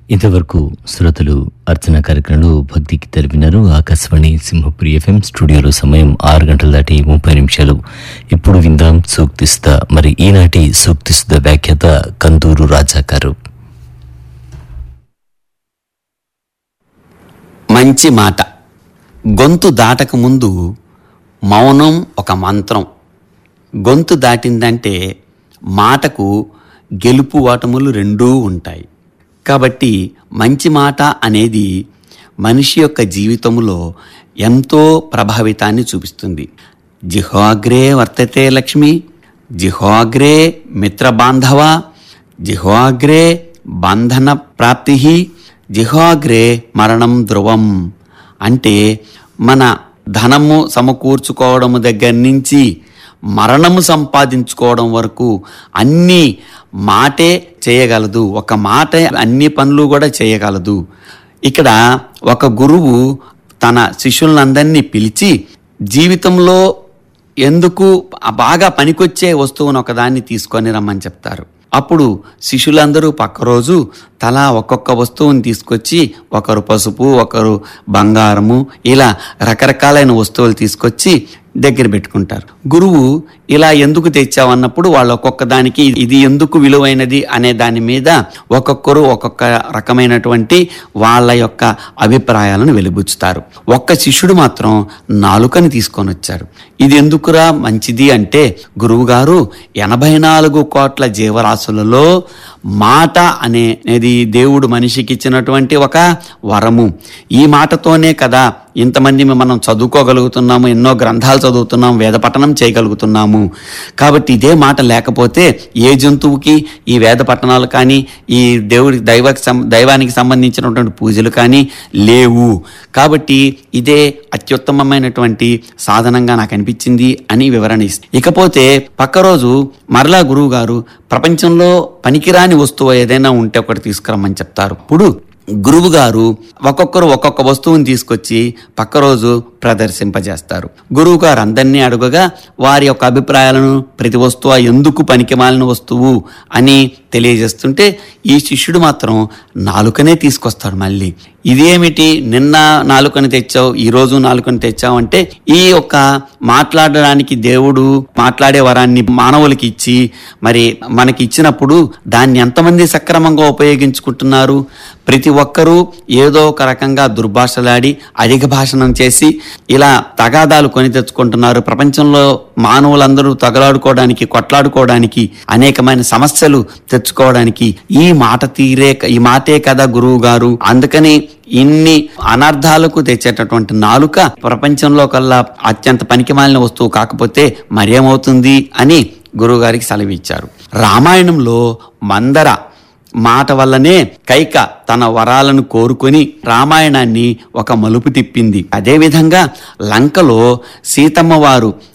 ఇంతవరకు శ్రోతలు అర్చన కార్యక్రమంలో భక్తికి తెలిపినారు ఆకాశవాణి సింహపురి ఎఫ్ఎం స్టూడియోలో సమయం ఆరు గంటల దాటి ముప్పై నిమిషాలు ఇప్పుడు విందాం సూక్తిస్త మరి ఈనాటి సూక్తిస్త వ్యాఖ్యాత కందూరు రాజా గారు మంచి మాట గొంతు దాటక ముందు మౌనం ఒక మంత్రం గొంతు దాటిందంటే మాటకు గెలుపు ఓటములు రెండూ ఉంటాయి కాబట్టి మంచి మాట అనేది మనిషి యొక్క జీవితంలో ఎంతో ప్రభావితాన్ని చూపిస్తుంది జిహోగ్రే వర్తతే లక్ష్మి జిహోగ్రే మిత్రబాంధవ జిహోగ్రే బంధన ప్రాప్తి జిహోగ్రే మరణం ధ్రువం అంటే మన ధనము సమకూర్చుకోవడము దగ్గర నుంచి మరణము సంపాదించుకోవడం వరకు అన్ని మాటే చేయగలదు ఒక మాట అన్ని పనులు కూడా చేయగలదు ఇక్కడ ఒక గురువు తన శిష్యులందరినీ పిలిచి జీవితంలో ఎందుకు బాగా పనికొచ్చే వస్తువును ఒకదాన్ని తీసుకొని రమ్మని చెప్తారు అప్పుడు శిష్యులందరూ పక్క రోజు తలా ఒక్కొక్క వస్తువుని తీసుకొచ్చి ఒకరు పసుపు ఒకరు బంగారము ఇలా రకరకాలైన వస్తువులు తీసుకొచ్చి దగ్గర పెట్టుకుంటారు గురువు ఇలా ఎందుకు తెచ్చావన్నప్పుడు వాళ్ళు ఒక్కొక్క దానికి ఇది ఎందుకు విలువైనది అనే దాని మీద ఒక్కొక్కరు ఒక్కొక్క రకమైనటువంటి వాళ్ళ యొక్క అభిప్రాయాలను వెలిబుచ్చుతారు ఒక్క శిష్యుడు మాత్రం నాలుకని తీసుకొని వచ్చారు ఇది ఎందుకురా మంచిది అంటే గురువుగారు ఎనభై నాలుగు కోట్ల జీవరాశులలో మాట అనేది దేవుడు మనిషికి ఇచ్చినటువంటి ఒక వరము ఈ మాటతోనే కదా ఇంతమంది మనం చదువుకోగలుగుతున్నాము ఎన్నో గ్రంథాలు చదువుతున్నాం వేద పఠనం చేయగలుగుతున్నాము కాబట్టి ఇదే మాట లేకపోతే ఏ జంతువుకి ఈ వేద పఠనాలు కానీ ఈ దేవుడి దైవ దైవానికి సంబంధించినటువంటి పూజలు కానీ లేవు కాబట్టి ఇదే అత్యుత్తమమైనటువంటి సాధనంగా నాకు అనిపించింది అని వివరణ ఇస్తుంది ఇకపోతే పక్క రోజు మరలా గురువు గారు ప్రపంచంలో పనికిరాని వస్తువు ఏదైనా ఉంటే ఒకటి తీసుకురమ్మని చెప్తారు ఇప్పుడు గురువు గారు ఒక్కొక్కరు ఒక్కొక్క వస్తువుని తీసుకొచ్చి పక్క రోజు ప్రదర్శింపజేస్తారు గురువు గారు అందరినీ అడుగగా వారి యొక్క అభిప్రాయాలను ప్రతి వస్తువు ఎందుకు పనికిమాలిన వస్తువు అని తెలియజేస్తుంటే ఈ శిష్యుడు మాత్రం నాలుకనే తీసుకొస్తాడు మళ్ళీ ఇదేమిటి నిన్న నాలుకని తెచ్చావు ఈ రోజు నాలుకని తెచ్చావు అంటే ఈ యొక్క మాట్లాడడానికి దేవుడు మాట్లాడే వరాన్ని మానవులకి ఇచ్చి మరి మనకి ఇచ్చినప్పుడు దాన్ని ఎంతమంది సక్రమంగా ఉపయోగించుకుంటున్నారు ప్రతి ఒక్కరూ ఏదో ఒక రకంగా దుర్భాషలాడి అధిక భాషణం చేసి ఇలా తగాదాలు కొని తెచ్చుకుంటున్నారు ప్రపంచంలో మానవులందరూ తగలాడుకోవడానికి కొట్లాడుకోవడానికి అనేకమైన సమస్యలు తెచ్చుకోవడానికి ఈ మాట తీరే ఈ మాటే కదా గురువు గారు అందుకని ఇన్ని అనర్థాలకు తెచ్చేటటువంటి నాలుక ప్రపంచంలో కల్లా అత్యంత పనికిమాలిన వస్తువు కాకపోతే మరేమవుతుంది అని గురువుగారికి సెలవిచ్చారు రామాయణంలో మందర మాట వల్లనే కైక తన వరాలను కోరుకొని రామాయణాన్ని ఒక మలుపు తిప్పింది అదేవిధంగా లంకలో సీతమ్మ వారు